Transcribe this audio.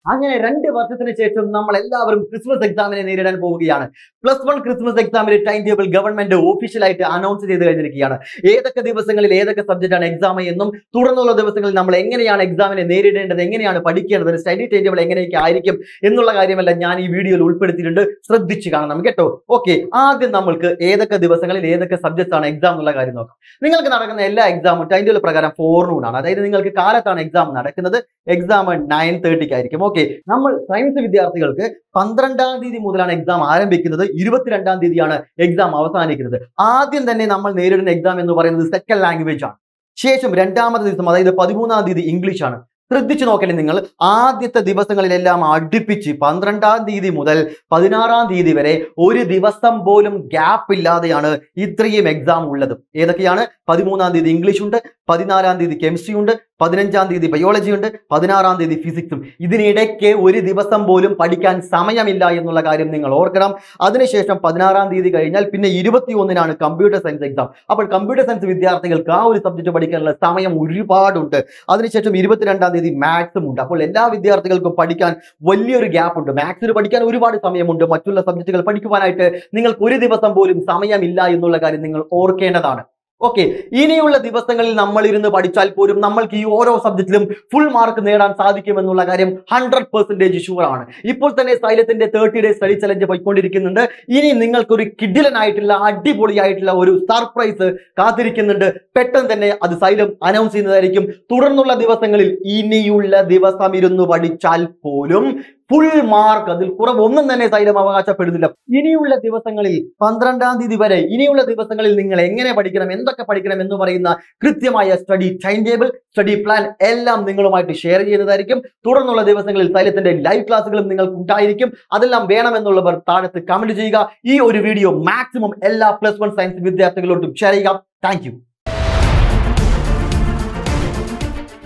അങ്ങനെ രണ്ട് വർഷത്തിന് ശേഷം നമ്മൾ എല്ലാവരും ക്രിസ്മസ് എക്സാമിനെ നേരിടാൻ പോവുകയാണ് പ്ലസ് വൺ ക്രിസ്മസ് എക്സാമിന്റെ ടൈം ടേബിൾ ഗവൺമെന്റ് ഒഫീഷ്യലായിട്ട് അനൗൺസ് ചെയ്ത് കഴിഞ്ഞിരിക്കുകയാണ് ഏതൊക്കെ ദിവസങ്ങളിൽ ഏതൊക്കെ സബ്ജക്റ്റ് ആണ് എക്സാം എന്നും തുടർന്നുള്ള ദിവസങ്ങളിൽ നമ്മൾ എങ്ങനെയാണ് എക്സാമിനെ നേരിടേണ്ടത് എങ്ങനെയാണ് പഠിക്കേണ്ടത് സ്റ്റഡി ടൈം ടേബിൾ എങ്ങനെയൊക്കെ ആയിരിക്കും എന്നുള്ള കാര്യമെല്ലാം ഞാൻ ഈ വീഡിയോയിൽ ഉൾപ്പെടുത്തിയിട്ടുണ്ട് ശ്രദ്ധിച്ച് കാണണം കേട്ടോ ഓക്കെ ആദ്യം നമ്മൾക്ക് ഏതൊക്കെ ദിവസങ്ങളിൽ ഏതൊക്കെ സബ്ജക്ട്സ് ആണ് എക്സാം എന്നുള്ള കാര്യം നോക്കാം നിങ്ങൾക്ക് നടക്കുന്ന എല്ലാ എക്സാമും ടൈം ടേബിൾ പ്രകാരം ഫോർനൂൺ ആണ് അതായത് നിങ്ങൾക്ക് കാലത്താണ് എക്സാം നടക്കുന്നത് എക്സാം നയൻ തേർട്ടിക്ക് ആയിരിക്കും ഓക്കെ നമ്മൾ സയൻസ് വിദ്യാർത്ഥികൾക്ക് പന്ത്രണ്ടാം തീയതി മുതലാണ് എക്സാം ആരംഭിക്കുന്നത് ഇരുപത്തിരണ്ടാം തീയതിയാണ് എക്സാം അവസാനിക്കുന്നത് ആദ്യം തന്നെ നമ്മൾ നേരിടുന്ന എക്സാം എന്ന് പറയുന്നത് സെക്കൻഡ് ലാംഗ്വേജ് ആണ് ശേഷം രണ്ടാമത്തെ ദിവസം അതായത് പതിമൂന്നാം തീയതി ഇംഗ്ലീഷ് ആണ് ശ്രദ്ധിച്ചു നോക്കണേ നിങ്ങൾ ആദ്യത്തെ ദിവസങ്ങളിലെല്ലാം അടുപ്പിച്ച് പന്ത്രണ്ടാം തീയതി മുതൽ പതിനാറാം തീയതി വരെ ഒരു ദിവസം പോലും ഗ്യാപ്പ് ഇല്ലാതെയാണ് ഇത്രയും എക്സാം ഉള്ളത് ഏതൊക്കെയാണ് പതിമൂന്നാം തീയതി ഇംഗ്ലീഷ് ഉണ്ട് പതിനാലാം തീയതി കെമിസ്ട്രി ഉണ്ട് പതിനഞ്ചാം തീയതി ബയോളജി ഉണ്ട് പതിനാറാം തീയതി ഫിസിക്സും ഇതിനിടയ്ക്ക് ഒരു ദിവസം പോലും പഠിക്കാൻ സമയമില്ല എന്നുള്ള കാര്യം നിങ്ങൾ ഓർക്കണം അതിനുശേഷം പതിനാറാം തീയതി കഴിഞ്ഞാൽ പിന്നെ ഇരുപത്തി ഒന്നിനാണ് കമ്പ്യൂട്ടർ സയൻസ് എക്സാം അപ്പോൾ കമ്പ്യൂട്ടർ സയൻസ് വിദ്യാർത്ഥികൾക്ക് ആ ഒരു സബ്ജക്ട് പഠിക്കാനുള്ള സമയം ഒരുപാടുണ്ട് അതിനുശേഷം ഇരുപത്തിരണ്ടാം തീയതി മാത്സും ഉണ്ട് അപ്പോൾ എല്ലാ വിദ്യാർത്ഥികൾക്കും പഠിക്കാൻ വലിയൊരു ഗ്യാപ്പ് ഉണ്ട് മാത്സിന് പഠിക്കാൻ ഒരുപാട് സമയമുണ്ട് മറ്റുള്ള സബ്ജക്റ്റുകൾ പഠിക്കുവാനായിട്ട് നിങ്ങൾക്ക് ഒരു ദിവസം പോലും സമയമില്ല എന്നുള്ള കാര്യം നിങ്ങൾ ഓർക്കേണ്ടതാണ് ഓക്കെ ഇനിയുള്ള ദിവസങ്ങളിൽ നമ്മൾ ഇരുന്ന് പഠിച്ചാൽ പോലും നമ്മൾക്ക് ഈ ഓരോ സബ്ജക്റ്റിലും ഫുൾ മാർക്ക് നേടാൻ സാധിക്കുമെന്നുള്ള കാര്യം ഹൺഡ്രഡ് പെർസെന്റേജ് ഷുവർ ആണ് ഇപ്പോൾ തന്നെ സൈലത്തിന്റെ തേർട്ടി ഡേ സ്റ്റഡി ചലഞ്ച് പോയിക്കൊണ്ടിരിക്കുന്നുണ്ട് ഇനി നിങ്ങൾക്കൊരു കിഡിലനായിട്ടുള്ള അടിപൊളിയായിട്ടുള്ള ഒരു സർപ്രൈസ് കാത്തിരിക്കുന്നുണ്ട് പെട്ടെന്ന് തന്നെ അത് സൈലം അനൗൺസ് ചെയ്യുന്നതായിരിക്കും തുടർന്നുള്ള ദിവസങ്ങളിൽ ഇനിയുള്ള ദിവസം ഇരുന്ന് പഠിച്ചാൽ പോലും ഫുൾ മാർക്ക് അതിൽ കുറവൊന്നും തന്നെ സൈലം അവകാശപ്പെടുന്നില്ല ഇനിയുള്ള ദിവസങ്ങളിൽ പന്ത്രണ്ടാം തീയതി വരെ ഇനിയുള്ള ദിവസങ്ങളിൽ നിങ്ങൾ എങ്ങനെ പഠിക്കണം എന്തൊക്കെ പഠിക്കണം എന്ന് പറയുന്ന കൃത്യമായ study time table study plan എല്ലാം നിങ്ങളുമായിട്ട് ഷെയർ ചെയ്യുന്നതായിരിക്കും തുടർന്നുള്ള ദിവസങ്ങളിൽ സൈലത്തിന്റെ ലൈവ് ക്ലാസ്സുകളും നിങ്ങൾക്ക് ഉണ്ടായിരിക്കും അതെല്ലാം വേണമെന്നുള്ളവർ താഴത്ത് കമന്റ് ചെയ്യുക ഈ ഒരു വീഡിയോ മാക്സിമം എല്ലാ പ്ലസ് വൺ സയൻസ് വിദ്യാർത്ഥികളോട്ടും ഷെയർ ചെയ്യുക താങ്ക്